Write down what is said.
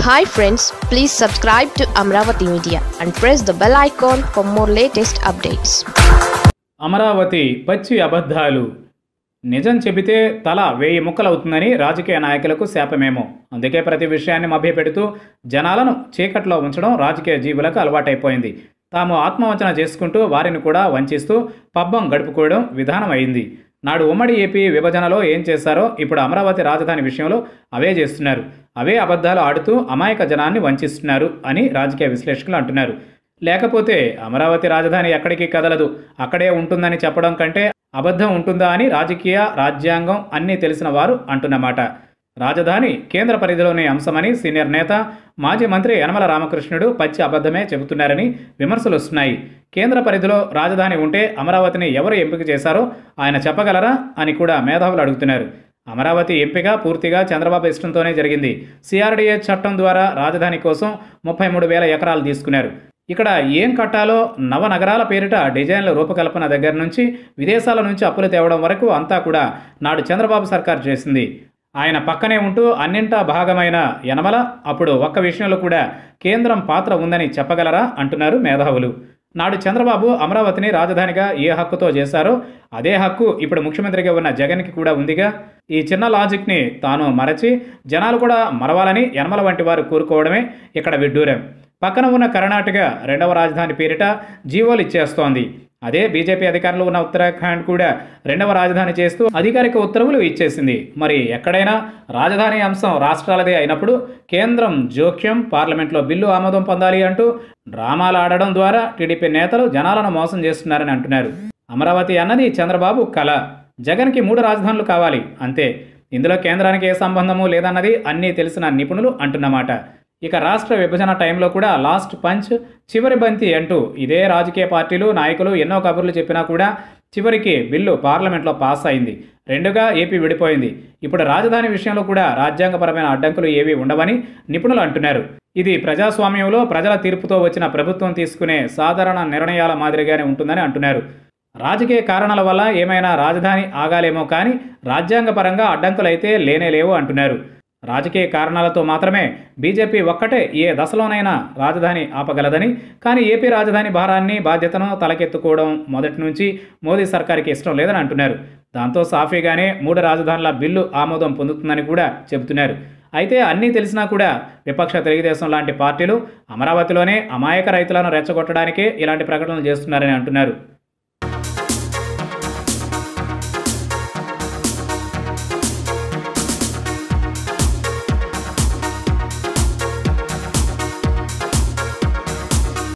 hi friends please subscribe to Amaravati Media and press the bell icon for more latest updates Amaravati పచ్చి అబద్ధాలు నిజం చెబితే తల వెయ్యి ముక్కలవుతుందని రాజకీయ నాయకులకు శాపమేమో అందుకే ప్రతి విషయాన్ని మభ్యపెడుతూ జనాలను చీకట్లో ఉంచడం రాజకీయ జీవులకు అలవాటైపోయింది తాము ఆత్మవంచన చేసుకుంటూ వారిని కూడా వంచిస్తూ పబ్బం గడుపుకోవడం విధానం అయింది నాడు ఉమ్మడి ఏపీ విభజనలో ఏం చేశారో ఇప్పుడు అమరావతి రాజధాని విషయంలో అవే చేస్తున్నారు అవే అబద్ధాలు ఆడుతూ అమాయక జనాన్ని వంచిస్తున్నారు అని రాజకీయ విశ్లేషకులు అంటున్నారు లేకపోతే అమరావతి రాజధాని ఎక్కడికి కదలదు అక్కడే ఉంటుందని చెప్పడం కంటే అబద్ధం ఉంటుందా అని రాజకీయ రాజ్యాంగం అన్నీ తెలిసిన వారు అంటున్నమాట రాజధాని కేంద్ర పరిధిలోని అంశమని సీనియర్ నేత మాజీ మంత్రి యనమల రామకృష్ణుడు పచ్చి అబద్ధమే చెబుతున్నారని విమర్శలు వస్తున్నాయి కేంద్ర పరిధిలో రాజధాని ఉంటే అమరావతిని ఎవరు ఎంపిక చేశారో ఆయన చెప్పగలరా అని కూడా మేధావులు అడుగుతున్నారు అమరావతి ఎంపిక పూర్తిగా చంద్రబాబు ఇష్టంతోనే జరిగింది సిఆర్డీఏ చట్టం ద్వారా రాజధాని కోసం ముప్పై మూడు వేల ఎకరాలు తీసుకున్నారు ఇక్కడ ఏం కట్టాలో నవనగరాల పేరిట డిజైన్ల రూపకల్పన దగ్గర నుంచి విదేశాల నుంచి అప్పులు తేవడం వరకు అంతా కూడా నాడు చంద్రబాబు సర్కార్ చేసింది ఆయన పక్కనే ఉంటూ అన్నింటా భాగమైన యనమల అప్పుడు ఒక్క విషయంలో కూడా కేంద్రం పాత్ర ఉందని చెప్పగలరా అంటున్నారు మేధావులు నాడు చంద్రబాబు అమరావతిని రాజధానిగా ఏ హక్కుతో చేశారో అదే హక్కు ఇప్పుడు ముఖ్యమంత్రిగా ఉన్న జగన్కి కూడా ఉందిగా ఈ చిన్న లాజిక్ని తాను మరచి జనాలు కూడా మరవాలని యనమల వంటి వారు కోరుకోవడమే ఇక్కడ విడ్డూరం పక్కన ఉన్న కర్ణాటక రెండవ రాజధాని పేరిట జీవోలు ఇచ్చేస్తోంది అదే బీజేపీ అధికారంలో ఉన్న ఉత్తరాఖండ్ కూడా రెండవ రాజధాని చేస్తూ అధికారిక ఉత్తర్వులు ఇచ్చేసింది మరి ఎక్కడైనా రాజధాని అంశం రాష్ట్రాలదే అయినప్పుడు కేంద్రం జోక్యం పార్లమెంట్లో బిల్లు ఆమోదం పొందాలి అంటూ డ్రామాలు ఆడడం ద్వారా టీడీపీ నేతలు జనాలను మోసం చేస్తున్నారని అంటున్నారు అమరావతి అన్నది చంద్రబాబు కళ జగన్కి మూడు రాజధానులు కావాలి అంతే ఇందులో కేంద్రానికి ఏ సంబంధము లేదన్నది అన్నీ తెలిసిన నిపుణులు అంటున్నమాట ఇక రాష్ట్ర విభజన టైంలో కూడా లాస్ట్ పంచ్ చివరి బంతి అంటూ ఇదే రాజకీయ పార్టీలు నాయకులు ఎన్నో కబుర్లు చెప్పినా కూడా చివరికి బిల్లు పార్లమెంట్లో పాస్ అయింది రెండుగా ఏపీ విడిపోయింది ఇప్పుడు రాజధాని విషయంలో కూడా రాజ్యాంగపరమైన అడ్డంకులు ఏవి ఉండవని నిపుణులు అంటున్నారు ఇది ప్రజాస్వామ్యంలో ప్రజల తీర్పుతో వచ్చిన ప్రభుత్వం తీసుకునే సాధారణ నిర్ణయాల మాదిరిగానే ఉంటుందని అంటున్నారు రాజకీయ కారణాల వల్ల ఏమైనా రాజధాని ఆగాలేమో కానీ రాజ్యాంగపరంగా అడ్డంకులైతే లేనే లేవు అంటున్నారు రాజకీయ కారణాలతో మాత్రమే బీజేపీ ఒక్కటే ఏ దశలోనైనా రాజధాని ఆపగలదని కానీ ఏపీ రాజధాని భారాన్ని బాధ్యతను తలకెత్తుకోవడం మొదటి నుంచి మోదీ సర్కార్కి ఇష్టం లేదని అంటున్నారు దాంతో సాఫీగానే మూడు రాజధానుల బిల్లు ఆమోదం పొందుతుందని కూడా చెబుతున్నారు అయితే అన్నీ తెలిసినా కూడా విపక్ష తెలుగుదేశం లాంటి పార్టీలు అమరావతిలోనే అమాయక రైతులను రెచ్చగొట్టడానికే ఇలాంటి ప్రకటనలు చేస్తున్నారని అంటున్నారు